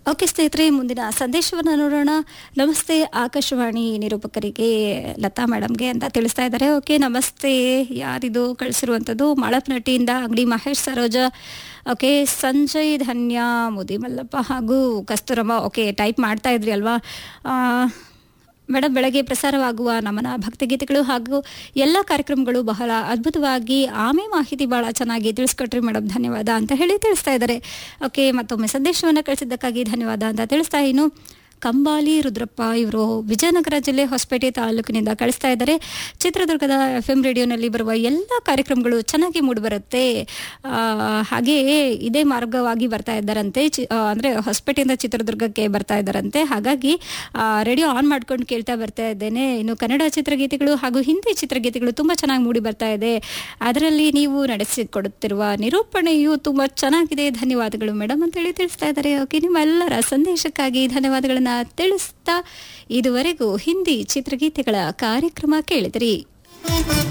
okay ಸ್ನೇಹಿತರೆ ಮುಂದಿನ ಸಂದೇಶವನ್ನು ನೋಡೋಣ ನಮಸ್ತೆ ಆಕಾಶವಾಣಿ ನಿರೂಪಕರಿಗೆ ಲತಾ ಮೇಡಮ್ಗೆ ಅಂತ ತಿಳಿಸ್ತಾ ಇದ್ದಾರೆ ಓಕೆ ನಮಸ್ತೆ ಯಾರಿದು ಕಳಿಸಿರುವಂಥದ್ದು ಮಾಳಪ್ನಟ್ಟಿಯಿಂದ ಅಂಗಡಿ ಮಹೇಶ್ ಸರೋಜ ಓಕೆ ಸಂಜಯ್ ಧನ್ಯ ಮುದಿ ಮಲ್ಲಪ್ಪ ಹಾಗೂ ಕಸ್ತೂರಮ್ಮ ಓಕೆ ಟೈಪ್ ಮಾಡ್ತಾ ಇದ್ರಿ ಅಲ್ವಾ ಆ, ಮೇಡಮ್ ಬೆಳಗ್ಗೆ ಪ್ರಸಾರವಾಗುವ ನಮನ ಭಕ್ತಿಗೀತೆಗಳು ಹಾಗೂ ಎಲ್ಲ ಕಾರ್ಯಕ್ರಮಗಳು ಬಹಳ ಅದ್ಭುತವಾಗಿ ಆಮೆ ಮಾಹಿತಿ ಬಹಳ ಚೆನ್ನಾಗಿ ತಿಳಿಸ್ಕೊಟ್ರಿ ಮೇಡಮ್ ಧನ್ಯವಾದ ಅಂತ ಹೇಳಿ ತಿಳಿಸ್ತಾ ಇದ್ದಾರೆ ಓಕೆ ಮತ್ತೊಮ್ಮೆ ಸಂದೇಶವನ್ನು ಕಳಿಸಿದ್ದಕ್ಕಾಗಿ ಧನ್ಯವಾದ ಅಂತ ತಿಳಿಸ್ತಾ ಇನ್ನು ಕಂಬಾಲಿ ರುದ್ರಪ್ಪ ಇವರು ವಿಜಯನಗರ ಜಿಲ್ಲೆ ಹೊಸಪೇಟೆ ತಾಲೂಕಿನಿಂದ ಕಳಿಸ್ತಾ ಇದ್ದಾರೆ ಚಿತ್ರದುರ್ಗದ ಎಫ್ ಎಂ ರೇಡಿಯೋನಲ್ಲಿ ಬರುವ ಎಲ್ಲ ಕಾರ್ಯಕ್ರಮಗಳು ಚೆನ್ನಾಗಿ ಮೂಡಿಬರುತ್ತೆ ಆ, ಹಾಗೆಯೇ ಇದೇ ಮಾರ್ಗವಾಗಿ ಬರ್ತಾ ಇದ್ದಾರಂತೆ ಚಿ ಆ, ಅಂದ್ರೆ ಹೊಸಪೇಟೆಯಿಂದ ಚಿತ್ರದುರ್ಗಕ್ಕೆ ಬರ್ತಾ ಇದ್ದಾರಂತೆ ಹಾಗಾಗಿ ರೇಡಿಯೋ ಆನ್ ಮಾಡ್ಕೊಂಡು ಕೇಳ್ತಾ ಬರ್ತಾ ಇದ್ದೇನೆ ಇನ್ನು ಕನ್ನಡ ಚಿತ್ರಗೀತೆಗಳು ಹಾಗೂ ಹಿಂದಿ ಚಿತ್ರಗೀತೆಗಳು ತುಂಬ ಚೆನ್ನಾಗಿ ಮೂಡಿ ಬರ್ತಾ ಇದೆ ಅದರಲ್ಲಿ ನೀವು ನಡೆಸಿಕೊಡುತ್ತಿರುವ ನಿರೂಪಣೆಯು ತುಂಬ ಚೆನ್ನಾಗಿದೆ ಧನ್ಯವಾದಗಳು ಮೇಡಮ್ ಅಂತೇಳಿ ತಿಳಿಸ್ತಾ ಇದ್ದಾರೆ ಓಕೆ ನಿಮ್ಮ ಎಲ್ಲರ ಸಂದೇಶಕ್ಕಾಗಿ ಧನ್ಯವಾದಗಳನ್ನ ತಿಳಿಸ್ತಾ ಇದುವರೆಗೂ ಹಿಂದಿ ಚಿತ್ರಗೀತೆಗಳ ಕಾರ್ಯಕ್ರಮ ಕೇಳಿದ್ರಿ